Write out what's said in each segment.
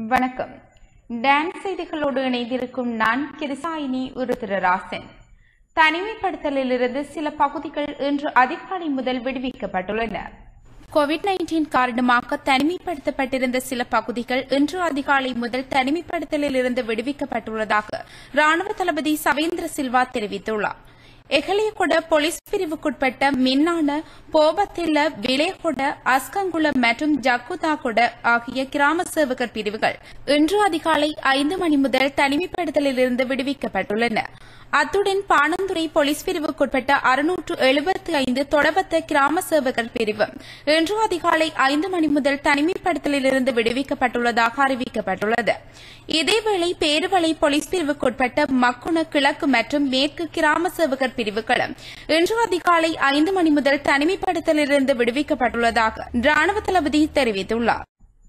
வணக்கம் டான்ஸ் செய்திகளோடு இணைந்திருக்கும் நான் கிருசாயினி உருத்திரராசன் தனிமைப்படுத்தலிலிருந்து சில பகுதிகள் இன்று அதிகாலை முதல் விடுவிக்கப்பட்டுள்ளன கோவிட் நைன்டீன் காரணமாக தனிமைப்படுத்தப்பட்டிருந்த சில பகுதிகள் இன்று அதிகாலை முதல் தனிமைப்படுத்தலிலிருந்து விடுவிக்கப்பட்டுள்ளதாக ராணுவ தளபதி சவேந்திர சில்வா தெரிவித்துள்ளார் எகலியகொட போலீஸ் பிரிவுக்குட்பட்ட மின்னான போபத்தில்ல விலேகொட அஸ்கங்குளம் மற்றும் ஜக்குதாகொட ஆகிய கிராம சேவகர் பிரிவுகள் இன்று அதிகாலை ஐந்து மணி முதல் தனிமைப்படுத்தலிலிருந்து விடுவிக்கப்பட்டுள்ளன அத்துடன் பாணந்துறை போலீஸ் பிரிவுக்குட்பட்ட அறுநூற்று எழுபத்தி ஐந்து தொடபத்த கிராம சேவகர் பிரிவு இன்று அதிகாலை ஐந்து மணி முதல் தனிமைப்படுத்தலிலிருந்து விடுவிக்கப்பட்டுள்ளதாக அறிவிக்கப்பட்டுள்ளது இதேவேளை பேருவளை போலீஸ் பிரிவுக்குட்பட்ட மக்குண கிழக்கு மற்றும் மேற்கு கிராம சேவகர் பிரிவுகளும் இன்று அதிகாலை ஐந்து மணி முதல் தனிமைப்படுத்தலிலிருந்து விடுவிக்கப்பட்டுள்ளதாக ராணுவ தளபதி தெரிவித்துள்ளார்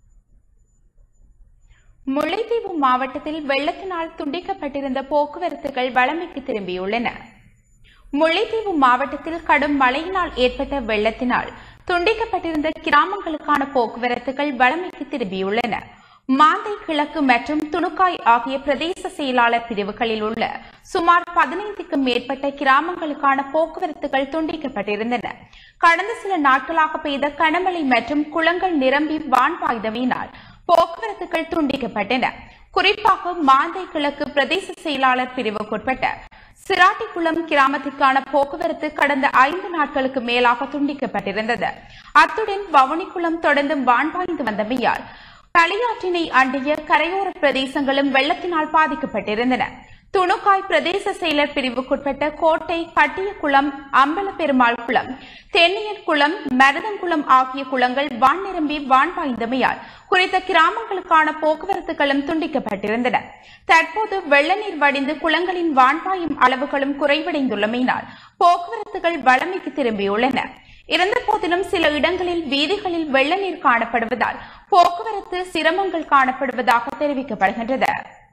முல்லைத்தீவு மாவட்டத்தில் வெள்ளத்தினால் துண்டிக்கப்பட்டிருந்த போக்குவரத்துகள் வளமைக்கு திரும்பியுள்ளன முல்லைத்தீவு மாவட்டத்தில் கடும் மழையினால் ஏற்பட்ட வெள்ளத்தினால் துண்டிக்கப்பட்டிருந்த கிராமங்களுக்கான போக்குவரத்துகள் வளமைக்கு திரும்பியுள்ளன மாந்தை கிழக்கு மற்றும் துணுக்காய் ஆகிய பிரதேச செயலாளர் பிரிவுகளில் உள்ள சுமார் பதினைந்துக்கும் மேற்பட்ட கிராமங்களுக்கான போக்குவரத்துகள் துண்டிக்கப்பட்டிருந்தன கடந்த சில நாட்களாக பெய்த கனமழை மற்றும் குளங்கள் நிரம்பி வான் பாய்ந்தமையினால் போக்குவரத்துகள் துண்டிக்கப்பட்டன குறிப்பாக மாந்தை கிழக்கு பிரதேச செயலாளர் பிரிவுக்குட்பட்ட சிராட்டிக்குளம் கிராமத்திற்கான போக்குவரத்து கடந்த ஐந்து நாட்களுக்கு மேலாக துண்டிக்கப்பட்டிருந்தது அத்துடன் வவுனிக்குளம் தொடர்ந்து வான்பாய்ந்து வந்தமையால் களியாற்றினை அண்டிய கரையோர பிரதேசங்களும் வெள்ளத்தினால் பாதிக்கப்பட்டிருந்தன துணுக்காய் பிரதேச செயலர் பிரிவுக்குட்பட்ட கோட்டை கட்டியகுளம் அம்பலப்பெருமாள் குளம் தென்னியர் குளம் மருதங்குளம் ஆகிய குளங்கள் வான் நிரம்பி வான் பாய்ந்தமையால் குறித்த கிராமங்களுக்கான போக்குவரத்துகளும் துண்டிக்கப்பட்டிருந்தன தற்போது வெள்ள நீர் வடிந்து குளங்களின் வான்பாயும் அளவுகளும் குறைவடைந்துள்ளமையினால் போக்குவரத்துகள் வளமைக்கு திரும்பியுள்ளன இருந்த போதிலும் சில இடங்களில் வீதிகளில் வெள்ள நீர் காணப்படுவதால் போக்குவரத்து சிரமங்கள் காணப்படுவதாக தெரிவிக்கப்படுகின்றது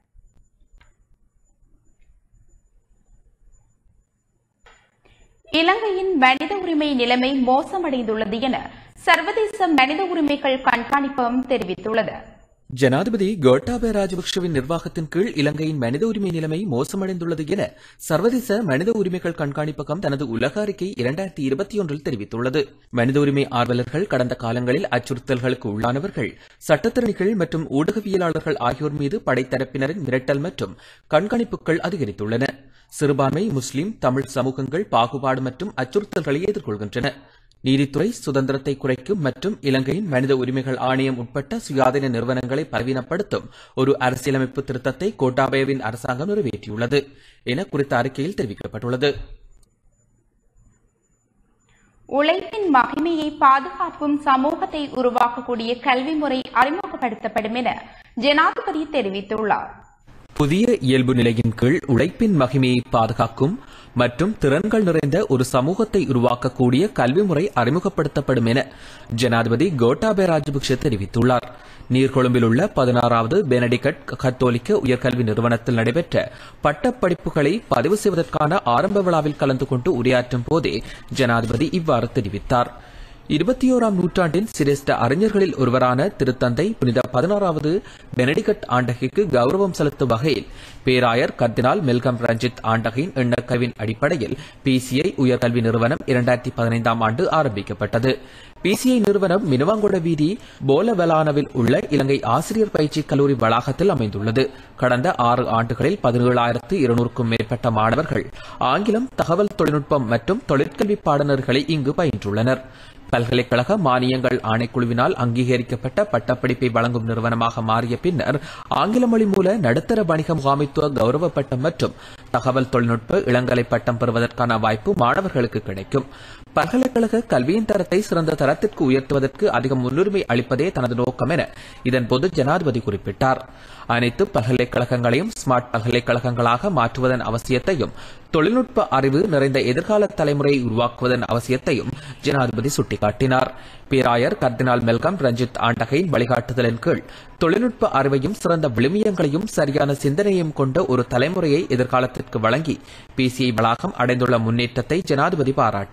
இலங்கையின் மனித உரிமை நிலைமை மோசமடைந்துள்ளது என சர்வதேச மனித உரிமைகள் கண்காணிப்பகம் தெரிவித்துள்ளது ஜனாதிபதி கோட்டாபய ராஜபக்ஷவின் நிர்வாகத்தின் கீழ் இலங்கையின் மனித உரிமை நிலைமை மோசமடைந்துள்ளது என சர்வதேச மனித உரிமைகள் கண்காணிப்பகம் தனது உலக அறிக்கை இரண்டாயிரத்தி இருபத்தி ஒன்றில் தெரிவித்துள்ளது மனித உரிமை ஆர்வலர்கள் கடந்த காலங்களில் அச்சுறுத்தல்களுக்கு உள்ளானவர்கள் சட்டத்திறனிகள் மற்றும் ஊடகவியலாளர்கள் ஆகியோர் மீது படைத்தரப்பினரின் மிரட்டல் மற்றும் கண்காணிப்புகள் அதிகரித்துள்ளன சிறுபான்மை முஸ்லிம் தமிழ் சமூகங்கள் பாகுபாடு மற்றும் அச்சுறுத்தல்களை எதிர்கொள்கின்றன நீதித்துறை சுதந்திரத்தை குறைக்கும் மற்றும் இலங்கையின் மனித உரிமைகள் ஆணையம் உட்பட்ட சுயாதீன நிறுவனங்களை பலவீனப்படுத்தும் ஒரு அரசியலமைப்பு திருத்தத்தை கோட்டாபயவின் அரசாங்கம் நிறைவேற்றியுள்ளது என குறித்த அறிக்கையில் தெரிவிக்கப்பட்டுள்ளது உழைப்பின் மகிமையை பாதுகாப்பும் சமூகத்தை உருவாக்கக்கூடிய கல்வி முறை அறிமுகப்படுத்தப்படும் என ஜனாதிபதி தெரிவித்துள்ளார் புதிய இயல்பு நிலையின் கீழ் உழைப்பின் மகிமையை பாதுகாக்கும் மற்றும் திறன்கள் நிறைந்த ஒரு சமூகத்தை உருவாக்கக்கூடிய கல்வி முறை அறிமுகப்படுத்தப்படும் என ஜனாதிபதி கோட்டாபய ராஜபக்ஷ தெரிவித்துள்ளார் நீர்கொழும்பில் உள்ள பதினாறாவது பெனடிகட் கத்தோலிக்க உயர்கல்வி நிறுவனத்தில் நடைபெற்ற பட்டப்படிப்புகளை பதிவு செய்வதற்கான ஆரம்ப விழாவில் கலந்து கொண்டு உரையாற்றும் போதே ஜனாதிபதி இவ்வாறு தெரிவித்தார் இருபத்தி ஓராம் நூற்றாண்டின் சிரேஷ்ட அறிஞர்களில் ஒருவரான திருத்தந்தை புனித பதினாறாவது பெனடிகட் ஆண்டகைக்கு கௌரவம் செலுத்தும் வகையில் பேராயர் கர்தினால் மெல்கம் ரஞ்சித் ஆண்டகையின் எண்ணக்கவின் அடிப்படையில் பிசிஐ உயர்கல்வி நிறுவனம் இரண்டாயிரத்தி பதினைந்தாம் ஆண்டு ஆரம்பிக்கப்பட்டது பிசிஐ நிறுவனம் மினுவாங்கொட வீதி போலவெலானவில் உள்ள இலங்கை ஆசிரியர் பயிற்சி கல்லூரி வளாகத்தில் அமைந்துள்ளது கடந்த ஆறு ஆண்டுகளில் பதினேழாயிரத்து இருநூறுக்கும் மேற்பட்ட மாணவர்கள் ஆங்கிலம் தகவல் தொழில்நுட்பம் மற்றும் தொழிற்கல்வி பாடநர்களை இங்கு பயின்றுள்ளனர் பல்கலைக்கழக மானியங்கள் ஆணைக்குழுவினால் அங்கீகரிக்கப்பட்ட பட்டப்படிப்பை வழங்கும் நிறுவனமாக மாறிய பின்னர் ஆங்கில மொழி மூல நடுத்தர வணிக முகாமைத்துவ கௌரவ பட்டம் மற்றும் தகவல் தொழில்நுட்ப இளங்கலை பட்டம் பெறுவதற்கான வாய்ப்பு மாணவர்களுக்கு கிடைக்கும் பல்கலைக்கழக கல்வியின் தரத்தை சிறந்த தரத்திற்கு உயர்த்துவதற்கு அதிக முன்னுரிமை அளிப்பதே தனது நோக்கம் என இதன்போது ஜனாதிபதி குறிப்பிட்டார் அனைத்து பல்கலைக்கழகங்களையும் ஸ்மார்ட் பல்கலைக்கழகங்களாக மாற்றுவதன் அவசியத்தையும் தொழில்நுட்ப அறிவு நிறைந்த எதிர்கால தலைமுறையை உருவாக்குவதன் அவசியத்தையும் ஜனாதிபதி சுட்டிக்காட்டினார் பேராயர் கர்தினால் மெல்கம் ரஞ்சித் ஆண்டகையின் வழிகாட்டுதலின் கீழ் தொழில்நுட்ப அறிவையும் சிறந்த விளிமியங்களையும் சரியான சிந்தனையும் கொண்ட ஒரு தலைமுறையை எதிர்காலத்திற்கு வழங்கி பிசிஐ வளாகம் அடைந்துள்ள முன்னேற்றத்தை ஜனாதிபதி பாராட்டினார்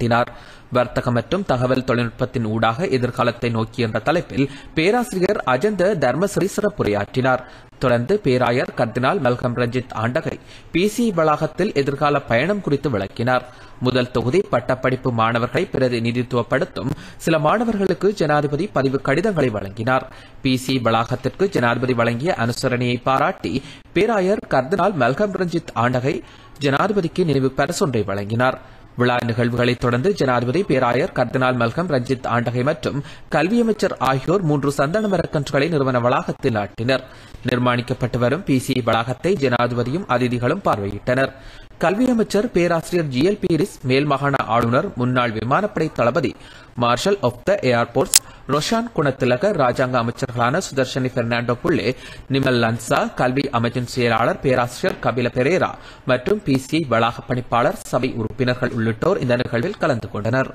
வர்த்தகம் மற்றும் தகவல் தொழில்நுட்பத்தின் ஊடாக எதிர்காலத்தை நோக்கி என்ற தலைப்பில் பேராசிரியர் அஜந்த தர்மஸ்ரீ சிறப்புரையாற்றினார் தொடர்ந்து பேராயர் கர்தினால் மல்கம் ரஞ்சித் ஆண்டகை பிசி வளாகத்தில் எதிர்கால பயணம் குறித்து விளக்கினார் முதல் தொகுதி பட்டப்படிப்பு மாணவர்களை பிரதிநிதித்துவப்படுத்தும் சில மாணவர்களுக்கு ஜனாதிபதி பதிவு கடிதங்களை வழங்கினார் பிசி வளாகத்திற்கு ஜனாதிபதி வழங்கிய அனுசரணையை பாராட்டி பேராயர் கர்தினால் மல்கம் ரஞ்சித் ஆண்டகை ஜனாதிபதிக்கு நினைவு பரிசொன்றை வழங்கினார் விழா நிகழ்வுகளை தொடர்ந்து ஜனாதிபதி பேராயர் கர்தினால் மல்கம் ரஞ்சித் ஆண்டகை மற்றும் கல்வி அமைச்சர் ஆகியோர் மூன்று சந்தன மரக்கன்றுகளை நிறுவன வளாகத்தில் நாட்டினர் நிர்மாணிக்கப்பட்டு வரும் பிசி வளாகத்தை ஜனாதிபதியும் அதிதிகளும் பார்வையிட்டனர் கல்வி அமைச்சர் பேராசிரியர் ஜி எல் பீரிஸ் மேல் மாகாண ஆளுநர் முன்னாள் விமானப்படை தளபதி marshal of the airports Roshan Gunathilaka ராஜாங்க அமைச்சர்களான சுதர்ஷனி பெர்னாண்டோ புள்ளே நிமல் லன்சா கல்வி அமைச்சின் செயலாளர் பேராசிரியர் கபில பெரேரா மற்றும் பிசிஐ வளாக பணிப்பாளர் சபை உறுப்பினர்கள் உள்ளிட்டோர் இந்த நிகழ்வில் கலந்து கொண்டனர்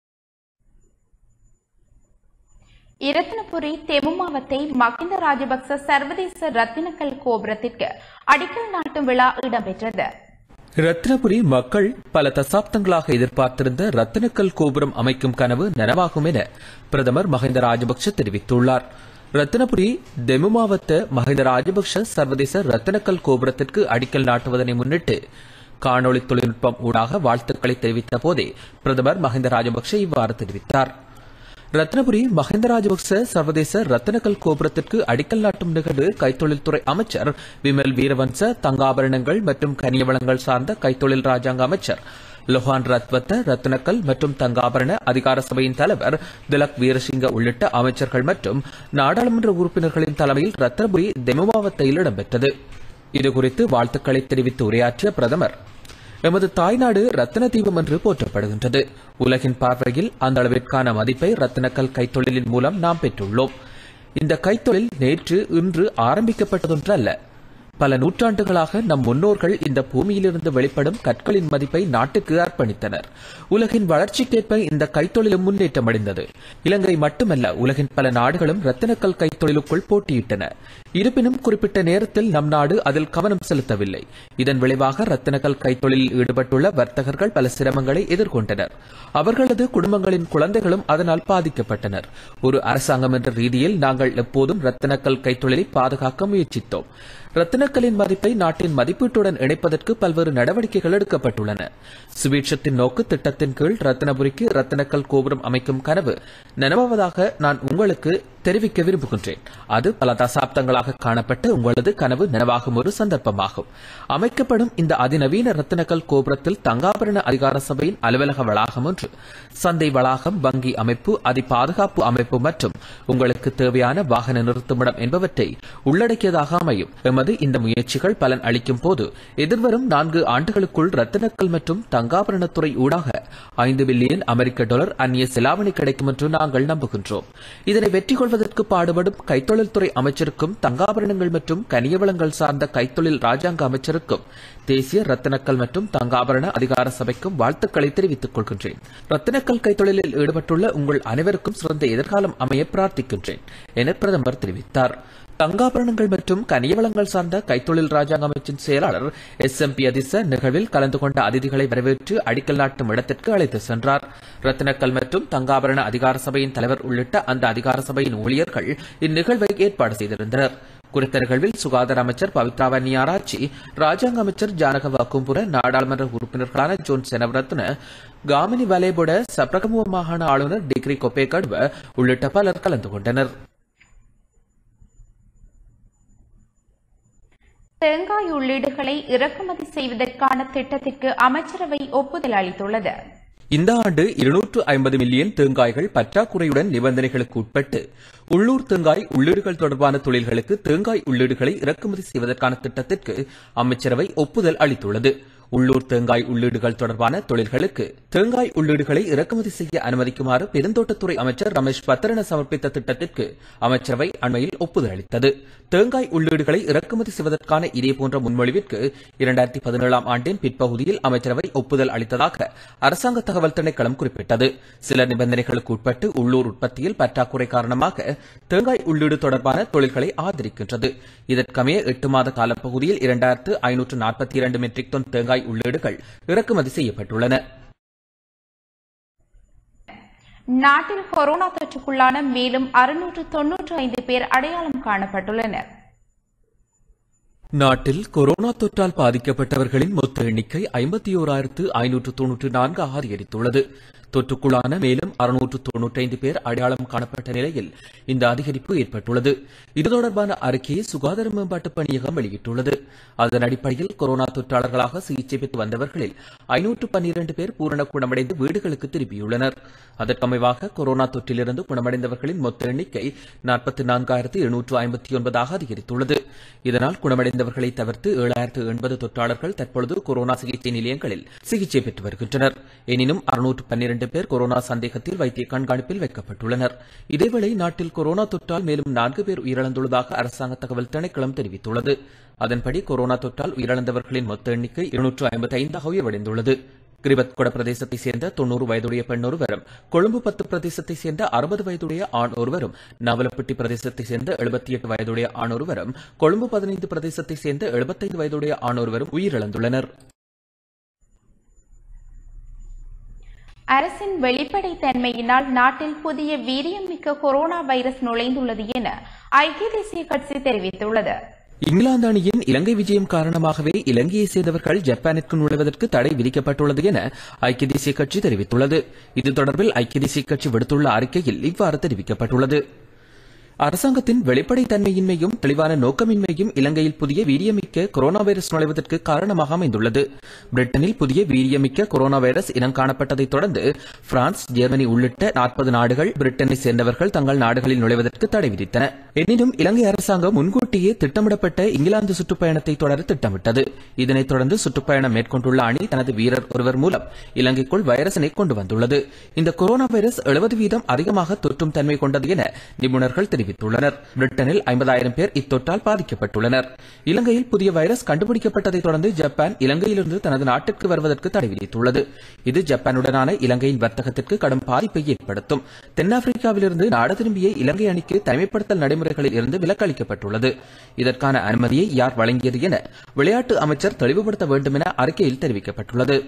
இரத்தினபுரி தெமுமாவத்தை மகிந்த ராஜபக்ச சர்வதேச ரத்தினக்கல் கோபுரத்திற்கு அடிக்கல் நாட்டும் விழா இடம்பெற்றது ரத்னபுரி மக்கள் பல தசாப்தங்களாக எதிர்பார்த்திருந்த ரத்தினக்கல் கோபுரம் அமைக்கும் கனவு நனவாகும் என பிரதமர் மஹிந்த ராஜபக்ஷ தெரிவித்துள்ளார் ரத்தினபுரி தெமுமாவத்த மஹிந்த ராஜபக்ஷ சர்வதேச ரத்தினக்கல் கோபுரத்திற்கு அடிக்கல் நாட்டுவதனை முன்னிட்டு காணொளி தொழில்நுட்பம் ஊடாக வாழ்த்துக்களை தெரிவித்த போதே பிரதமர் மஹிந்த ராஜபக்ஷ இவ்வாறு தெரிவித்தார் ரத்னபுரி மஹிந்த ராஜபக்ச சர்வதேச ரத்தினக்கல் கோபுரத்திற்கு அடிக்கல் நாட்டும் நிகழ்வு கைத்தொழில்துறை அமைச்சர் விமல் வீரவன்ச தங்காபரணங்கள் மற்றும் கனியவளங்கள் சார்ந்த கைத்தொழில் ராஜாங்க அமைச்சர் லொஹான் ரத்வத்த ரத்தினக்கல் மற்றும் தங்காபரண அதிகார சபையின் தலைவர் திலக் வீரசிங்க உள்ளிட்ட அமைச்சர்கள் மற்றும் நாடாளுமன்ற உறுப்பினர்களின் தலைமையில் ரத்னபுரி தெமுமாவத்தையில் இடம்பெற்றது இதுகுறித்து வாழ்த்துக்களை தெரிவித்து உரையாற்றிய பிரதமர் எமது தாய்நாடு ரத்தின தீபம் என்று போற்றப்படுகின்றது உலகின் பார்வையில் அந்த அளவிற்கான மதிப்பை ரத்தினக்கல் கைத்தொழிலின் மூலம் நாம் பெற்றுள்ளோம் இந்த கைத்தொழில் நேற்று இன்று ஆரம்பிக்கப்பட்டதொன்றல்ல பல நூற்றாண்டுகளாக நம் முன்னோர்கள் இந்த பூமியிலிருந்து வெளிப்படும் கற்களின் மதிப்பை நாட்டுக்கு அர்ப்பணித்தனர் உலகின் வளர்ச்சிக்கேற்ப இந்த கைத்தொழிலும் முன்னேற்றமடைந்தது இலங்கை மட்டுமல்ல உலகின் பல நாடுகளும் ரத்தினக்கல் கைத்தொழிலுக்குள் போட்டியிட்டன இருப்பினும் குறிப்பிட்ட நேரத்தில் நம் நாடு அதில் கவனம் செலுத்தவில்லை இதன் விளைவாக ரத்தினக்கல் கைத்தொழிலில் ஈடுபட்டுள்ள வர்த்தகர்கள் பல சிரமங்களை எதிர்கொண்டனர் அவர்களது குடும்பங்களின் குழந்தைகளும் அதனால் பாதிக்கப்பட்டனர் ஒரு அரசாங்கம் என்ற ரீதியில் நாங்கள் எப்போதும் ரத்தினக்கல் கைத்தொழிலை பாதுகாக்க முயற்சித்தோம் ரத்தினக்கலின் மதிப்பை நாட்டின் மதிப்பீட்டுடன் இணைப்பதற்கு பல்வேறு நடவடிக்கைகள் எடுக்கப்பட்டுள்ளன சுபீட்சத்தின் நோக்கு திட்டத்தின் கீழ் ரத்தினபுரிக்கு ரத்தினக்கல் கோபுரம் அமைக்கும் கனவு நனவாவதாக நான் உங்களுக்கு தெரிவிக்க விரும்புகின்றேன் அது பல தசாப்தங்களாக காணப்பட்ட உங்களது கனவு நனவாகும் ஒரு சந்தர்ப்பமாகும் அமைக்கப்படும் இந்த அதிநவீன ரத்தினக்கல் கோபுரத்தில் தங்காபரண அதிகார சபையின் அலுவலக வளாகம் ஒன்று சந்தை வளாகம் வங்கி அமைப்பு அதி பாதுகாப்பு அமைப்பு மற்றும் உங்களுக்கு தேவையான வாகன நிறுத்துமிடம் என்பவற்றை உள்ளடக்கியதாக அமையும் எமது இந்த முயற்சிகள் பலன் அளிக்கும் போது எதிர்வரும் நான்கு ஆண்டுகளுக்குள் ரத்தினக்கல் மற்றும் தங்காபரணத்துறை ஊடாக ஐந்து பில்லியன் அமெரிக்க டாலர் அந்நிய செலாவணி கிடைக்கும் என்று நாங்கள் நம்புகின்றோம் இதனை வெற்றி கொள்வதற்கு பாடுபடும் கைத்தொழில்துறை அமைச்சருக்கும் தங்காபரணங்கள் மற்றும் கனியவளங்கள் சார்ந்த கைத்தொழில் ராஜாங்க அமைச்சருக்கும் தேசிய ரத்தினக்கல் மற்றும் தங்காபரண அதிகார சபைக்கும் வாழ்த்துக்களை தெரிவித்துக் கொள்கின்றேன் ரத்தினக்கல் கைத்தொழிலில் ஈடுபட்டுள்ள உங்கள் அனைவருக்கும் சிறந்த எதிர்காலம் அமைய பிரார்த்திக்கின்றேன் என பிரதமர் தெரிவித்தார் தங்காபரணங்கள் மற்றும் கனியவளங்கள் சார்ந்த கைத்தொழில் ராஜாங்க அமைச்சின் செயலாளர் எஸ் எம் பி அதிச நிகழ்வில் கலந்து கொண்ட அதிதிகளை வரவேற்று அடிக்கல் நாட்டும் இடத்திற்கு அழைத்து சென்றார் ரத்தினக்கல் மற்றும் தங்காபரண அதிகார சபையின் தலைவர் உள்ளிட்ட அந்த அதிகார சபையின் ஊழியர்கள் இந்நிகழ்வை ஏற்பாடு செய்திருந்தனர் குறித்த நிகழ்வில் சுகாதார அமைச்சர் பவித்ரா வன்னியாராச்சி ராஜாங்க அமைச்சர் ஜானக வாக்கும்புர நாடாளுமன்ற உறுப்பினர்களான ஜோன் செனவரத்ன காமினி வலேபுட சப்ரகமுவ மாகாண ஆளுநர் டிகிரி கொப்பே கடுவ உள்ளிட்ட பலர் கலந்து கொண்டனர் தேங்காய் உள்ளீடுகளை இறக்குமதி செய்வதற்கான திட்டத்திற்கு அமைச்சரவை ஒப்புதல் அளித்துள்ளது இந்த ஆண்டு இருநூற்று ஐம்பது மில்லியன் தேங்காய்கள் பற்றாக்குறையுடன் நிபந்தனைகளுக்கு உட்பட்டு உள்ளூர் தேங்காய் உள்ளீடுகள் தொடர்பான தொழில்களுக்கு தேங்காய் உள்ளீடுகளை இறக்குமதி செய்வதற்கான திட்டத்திற்கு அமைச்சரவை ஒப்புதல் அளித்துள்ளது உள்ளூர் தேங்காய் உள்ளீடுகள் தொடர்பான தொழில்களுக்கு தேங்காய் உள்ளீடுகளை இறக்குமதி செய்ய அனுமதிக்குமாறு பெருந்தோட்டத்துறை அமைச்சர் ரமேஷ் பத்திரன சமர்ப்பித்த திட்டத்திற்கு அமைச்சரவை அண்மையில் ஒப்புதல் அளித்தது தேங்காய் உள்ளீடுகளை இறக்குமதி செய்வதற்கான இதேபோன்ற முன்மொழிவிற்கு இரண்டாயிரத்தி பதினேழாம் ஆண்டின் பிற்பகுதியில் அமைச்சரவை ஒப்புதல் அளித்ததாக அரசாங்க தகவல் திணைக்களம் குறிப்பிட்டது சில நிபந்தனைகளுக்கு உட்பட்டு உள்ளூர் உற்பத்தியில் பற்றாக்குறை காரணமாக தேங்காய் உள்ளீடு தொடர்பான தொழில்களை ஆதரிக்கின்றது இதற்கமைய எட்டு மாத காலப்பகுதியில் இரண்டாயிரத்து ஐநூற்று நாற்பத்தி இரண்டு மெட்ரிக் டன் தேங்காய் உள்ளீடுகள் இறக்குமதி செய்யப்பட்டுள்ளன நாட்டில் கொரோனா தொற்றுக்குள்ளான மேலும் அறுநூற்று தொன்னூற்று ஐந்து பேர் அடையாளம் காணப்பட்டுள்ளனர் நாட்டில் கொரோனா தொற்றால் பாதிக்கப்பட்டவர்களின் மொத்த எண்ணிக்கை ஐம்பத்தி ஓராயிரத்து ஐநூற்று தொன்னூற்று நான்கு அதிகரித்துள்ளது தொற்றுக்குள்ளான மேலும் அறுநூற்று தொன்னூற்றைந்து பேர் அடையாளம் காணப்பட்ட நிலையில் இந்த அதிகரிப்பு ஏற்பட்டுள்ளது இது தொடர்பான அறிக்கையை சுகாதார மேம்பாட்டு பணியகம் வெளியிட்டுள்ளது அதன் அடிப்படையில் கொரோனா தொற்றாளர்களாக சிகிச்சை பெற்று வந்தவர்களில் ஐநூற்று பன்னிரண்டு பேர் பூரண குணமடைந்து வீடுகளுக்கு திரும்பியுள்ளனர் அதற்கமைவாக கொரோனா தொற்றிலிருந்து குணமடைந்தவர்களின் மொத்த எண்ணிக்கை நாற்பத்தி நான்காயிரத்து எழுநூற்று ஐம்பத்தி ஒன்பதாக அதிகரித்துள்ளது இதனால் குணமடைந்தவர்களை தவிர்த்து ஏழாயிரத்து எண்பது தொற்றாளர்கள் தற்பொழுது கொரோனா சிகிச்சை நிலையங்களில் சிகிச்சை பெற்று வருகின்றனர் எனினும் அறுநூற்று பன்னிரண்டு பேர் கொரோனா சந்தேகத்தில் வைத்திய கண்காணிப்பில் வைக்கப்பட்டுள்ளனர் இதேவேளை நாட்டில் கொரோனா தொற்றால் மேலும் நான்கு பேர் உயிரிழந்துள்ளதாக அரசாங்க தகவல் திணைக்களம் தெரிவித்துள்ளது அதன்படி கொரோனா தொற்றால் உயிரிழந்தவர்களின் மொத்த எண்ணிக்கை இருநூற்று ஐம்பத்தி ஐந்தாக உயர்வடைந்துள்ளது கிரிபத்கொட பிரதேசத்தைச் சேர்ந்த தொன்னூறு வயதுடைய பெண் ஒருவரும் கொழும்பு பத்து பிரதேசத்தைச் சேர்ந்த அறுபது வயதுடைய ஆண் ஒருவரும் நவலப்பட்டி பிரதேசத்தைச் சேர்ந்த எழுபத்தி எட்டு வயதுடைய ஆண் ஒருவரும் கொழும்பு பதினைந்து பிரதேசத்தைச் சேர்ந்த எழுபத்தைந்து வயதுடைய ஆண் ஒருவரும் உயிரிழந்துள்ளனர் அரசின் வெளிப்படைத்தன்மையினால் நாட்டில் புதிய வீரியமிக்க கொரோனா வைரஸ் நுழைந்துள்ளது என ஐக்கிய தேசிய கட்சி தெரிவித்துள்ளது இங்கிலாந்து அணியின் இலங்கை விஜயம் காரணமாகவே இலங்கையை சேர்ந்தவர்கள் ஜப்பானிற்கு நுழைவதற்கு தடை விதிக்கப்பட்டுள்ளது என ஐக்கிய தேசிய கட்சி தெரிவித்துள்ளது இது தொடர்பில் ஐக்கிய தேசிய கட்சி விடுத்துள்ள அறிக்கையில் இவ்வாறு தெரிவிக்கப்பட்டுள்ளது அரசாங்கத்தின் வெளிப்படைத்தன்மையின்மையும் தெளிவான நோக்கமின்மையும் இலங்கையில் புதிய வீரியமிக்க கொரோனா வைரஸ் நுழைவதற்கு காரணமாக அமைந்துள்ளது பிரிட்டனில் புதிய வீரியமிக்க கொரோனா வைரஸ் இனம் காணப்பட்டதைத் தொடர்ந்து பிரான்ஸ் ஜெர்மனி உள்ளிட்ட நாற்பது நாடுகள் பிரிட்டனை சேர்ந்தவர்கள் தங்கள் நாடுகளில் நுழைவதற்கு தடை விதித்தன எனினும் இலங்கை அரசாங்கம் முன்கூட்டியே திட்டமிடப்பட்ட இங்கிலாந்து சுற்றுப்பயணத்தை தொடர திட்டமிட்டது இதனைத் தொடர்ந்து சுற்றுப்பயணம் மேற்கொண்டுள்ள அணி தனது வீரர் ஒருவர் மூலம் இலங்கைக்குள் வைரசினை கொண்டு வந்துள்ளது இந்த கொரோனா வைரஸ் எழுபது வீதம் அதிகமாக தொற்றும் தன்மை கொண்டது என நிபுணர்கள் தெரிவித்துள்ளனர் பிரிட்டனில் ஐம்பதாயிரம் பேர் இத்தொற்றால் பாதிக்கப்பட்டுள்ளனர் இலங்கையில் புதிய வைரஸ் கண்டுபிடிக்கப்பட்டதைத் தொடர்ந்து ஜப்பான் இலங்கையிலிருந்து தனது நாட்டிற்கு வருவதற்கு தடை விதித்துள்ளது இது ஜப்பானுடனான இலங்கையின் வர்த்தகத்திற்கு கடும் பாதிப்பை ஏற்படுத்தும் தென்னாப்பிரிக்காவிலிருந்து நாடு திரும்பிய இலங்கை அணிக்கு தனிமைப்படுத்தல் நடைமுறைகளில் இருந்து விலக்களிக்கப்பட்டுள்ளது இதற்கான அனுமதியை யார் வழங்கியது என விளையாட்டு அமைச்சர் தெளிவுபடுத்த வேண்டும் என அறிக்கையில் தெரிவிக்கப்பட்டுள்ளது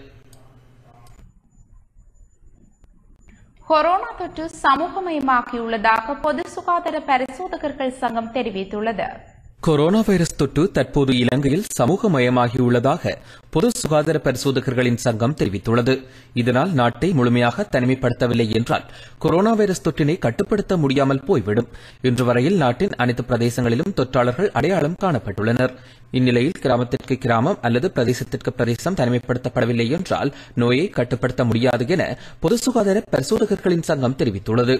கொரோனா தொற்று சமூகமயமாக்கியுள்ளதாக பொது சுகாதார பரிசோதகர்கள் சங்கம் தெரிவித்துள்ளது கொரோனா வைரஸ் தொற்று தற்போது இலங்கையில் சமூகமயமாகியுள்ளதாக பொது சுகாதார பரிசோதகர்களின் சங்கம் தெரிவித்துள்ளது இதனால் நாட்டை முழுமையாக தனிமைப்படுத்தவில்லை என்றால் கொரோனா வைரஸ் தொற்றினை கட்டுப்படுத்த முடியாமல் போய்விடும் இன்று வரையில் நாட்டின் அனைத்து பிரதேசங்களிலும் தொற்றாளர்கள் அடையாளம் காணப்பட்டுள்ளனர் இந்நிலையில் கிராமத்திற்கு கிராமம் அல்லது பிரதேசத்திற்கு பிரதேசம் தனிமைப்படுத்தப்படவில்லை என்றால் நோயை கட்டுப்படுத்த முடியாது என பொது சுகாதார பரிசோதகர்களின் சங்கம் தெரிவித்துள்ளது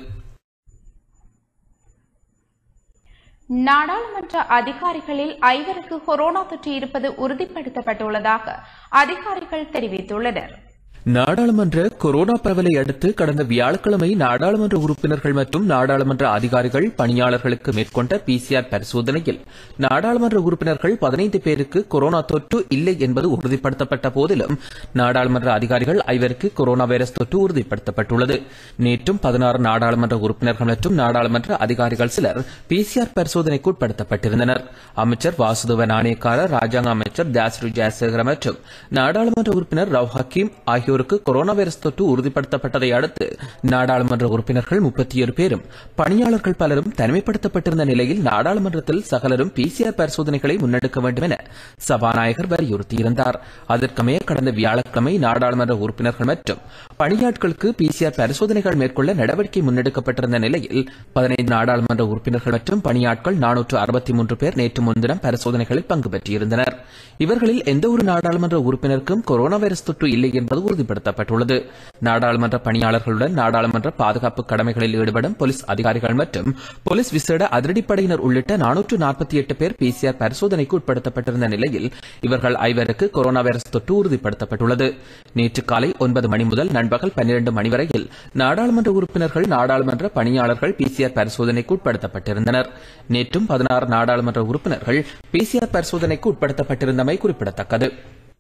நாடாளுமன்ற அதிகாரிகளில் ஐவருக்கு கொரோனா தொற்று இருப்பது உறுதிப்படுத்தப்பட்டுள்ளதாக அதிகாரிகள் தெரிவித்துள்ளனர் நாடாளுமன்ற கொரோனா பரவலை அடுத்து கடந்த வியாழக்கிழமை நாடாளுமன்ற உறுப்பினர்கள் மற்றும் நாடாளுமன்ற அதிகாரிகள் பணியாளர்களுக்கு மேற்கொண்ட பிசிஆர் பரிசோதனையில் நாடாளுமன்ற உறுப்பினர்கள் பதினைந்து பேருக்கு கொரோனா தொற்று இல்லை என்பது உறுதிப்படுத்தப்பட்ட போதிலும் நாடாளுமன்ற அதிகாரிகள் ஐவருக்கு கொரோனா வைரஸ் தொற்று உறுதிப்படுத்தப்பட்டுள்ளது நேற்றும் பதினாறு நாடாளுமன்ற உறுப்பினர்கள் மற்றும் நாடாளுமன்ற அதிகாரிகள் சிலர் பிசிஆர் பரிசோதனைக்கு உட்படுத்தப்பட்டிருந்தனர் அமைச்சர் வாசுதேவ நாணயக்கார ராஜாங்க அமைச்சர் தாஸ்ரு ஜெயசேகர மற்றும் நாடாளுமன்ற உறுப்பினர் ரவ் ஹக்கீம் ஆகியோருக்கு கொரோனா வைரஸ் தொற்று உறுதிப்படுத்தப்பட்டதை அடுத்து நாடாளுமன்ற உறுப்பினர்கள் முப்பத்தி ஏழு பேரும் பணியாளர்கள் பலரும் தனிமைப்படுத்தப்பட்டிருந்த நிலையில் நாடாளுமன்றத்தில் சகலரும் பிசிஆர் பரிசோதனைகளை முன்னெடுக்க வேண்டும் என சபாநாயகர் வலியுறுத்தியிருந்தார் அதற்கமைய கடந்த வியாழக்கிழமை நாடாளுமன்ற உறுப்பினர்கள் மற்றும் பணியாட்களுக்கு பிசிஆர் பரிசோதனைகள் மேற்கொள்ள நடவடிக்கை முன்னெடுக்கப்பட்டிருந்த நிலையில் பதினைந்து நாடாளுமன்ற உறுப்பினர்கள் மற்றும் பணியாட்கள் நானூற்று அறுபத்தி மூன்று பேர் நேற்று முன்தினம் பரிசோதனைகளில் பங்கு பெற்றிருந்தனர் இவர்களில் எந்த ஒரு நாடாளுமன்ற உறுப்பினருக்கும் கொரோனா வைரஸ் தொற்று இல்லை என்பது உறுதிப்படுத்தப்பட்டுள்ளது நாடாளுமன்ற பணியாளர்களுடன் நாடாளுமன்ற பாதுகாப்பு கடமைகளில் ஈடுபடும் போலீஸ் அதிகாரிகள் மற்றும் போலீஸ் விசேட அதிரடிப்படையினர் உள்ளிட்ட நானூற்று நாற்பத்தி எட்டு பேர் பிசிஆர் பரிசோதனைக்கு உட்படுத்தப்பட்டிருந்த நிலையில் இவர்கள் ஐவருக்கு கொரோனா வைரஸ் தொற்று உறுதிப்படுத்தப்பட்டுள்ளது நேற்று காலை ஒன்பது மணி முதல் நண்பகல் பன்னிரண்டு மணி வரையில் நாடாளுமன்ற உறுப்பினர்கள் நாடாளுமன்ற பணியாளர்கள் பிசிஆர் பரிசோதனைக்கு உட்படுத்தப்பட்டிருந்தனர் நேற்றும் பதினாறு நாடாளுமன்ற உறுப்பினர்கள் பிசிஆர் பரிசோதனைக்கு உட்படுத்தப்பட்டிருந்தமை குறிப்பிடத்தக்கது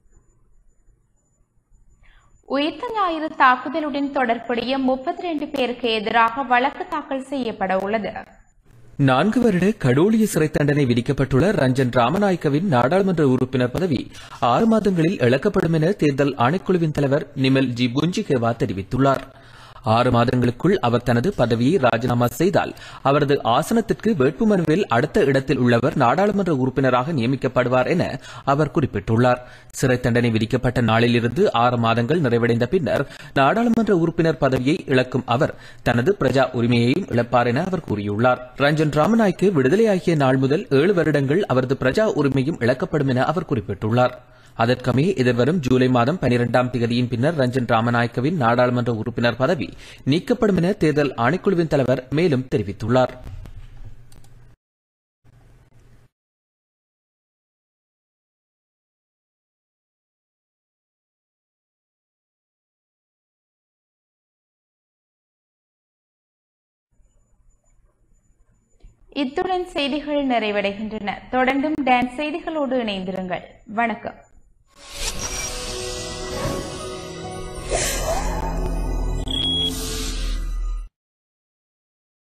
உயிர்த்த ஞாயிறு தாக்குதலுடன் தொடர்புடைய முப்பத்தி ரெண்டு பேருக்கு எதிராக வழக்கு தாக்கல் செய்யப்பட உள்ளது நான்கு வருட கடூழிய சிறை தண்டனை விதிக்கப்பட்டுள்ள ரஞ்சன் ராமநாயக்கவின் நாடாளுமன்ற உறுப்பினர் பதவி ஆறு மாதங்களில் இழக்கப்படும் என தேர்தல் ஆணைக்குழுவின் தலைவர் நிமல் ஜி புஞ்சிகேவா தெரிவித்துள்ளார் ஆறு மாதங்களுக்குள் அவர் தனது பதவியை ராஜினாமா செய்தால் அவரது ஆசனத்திற்கு வேட்புமனுவில் அடுத்த இடத்தில் உள்ளவர் நாடாளுமன்ற உறுப்பினராக நியமிக்கப்படுவார் என அவர் குறிப்பிட்டுள்ளார் சிறை தண்டனை விதிக்கப்பட்ட நாளிலிருந்து ஆறு மாதங்கள் நிறைவடைந்த பின்னர் நாடாளுமன்ற உறுப்பினர் பதவியை இழக்கும் அவர் தனது பிரஜா உரிமையையும் இழப்பார் என அவர் கூறியுள்ளார் ரஞ்சன் ராமநாய்க்கு விடுதலையாகிய நாள் முதல் ஏழு வருடங்கள் அவரது பிரஜா உரிமையும் இழக்கப்படும் என அவர் குறிப்பிட்டுள்ளார் அதற்கமே எதிர்வரும் ஜூலை மாதம் பனிரெண்டாம் தேதியின் பின்னர் ரஞ்சன் ராமநாயக்கவின் நாடாளுமன்ற உறுப்பினர் பதவி நீக்கப்படும் என தேர்தல் ஆணைக்குழுவின் தலைவர் மேலும் தெரிவித்துள்ளார் இத்துடன் செய்திகள் நிறைவடைகின்றன தொடர்ந்தும் டான்ஸ் செய்திகளோடு இணைந்திருங்கள் வணக்கம்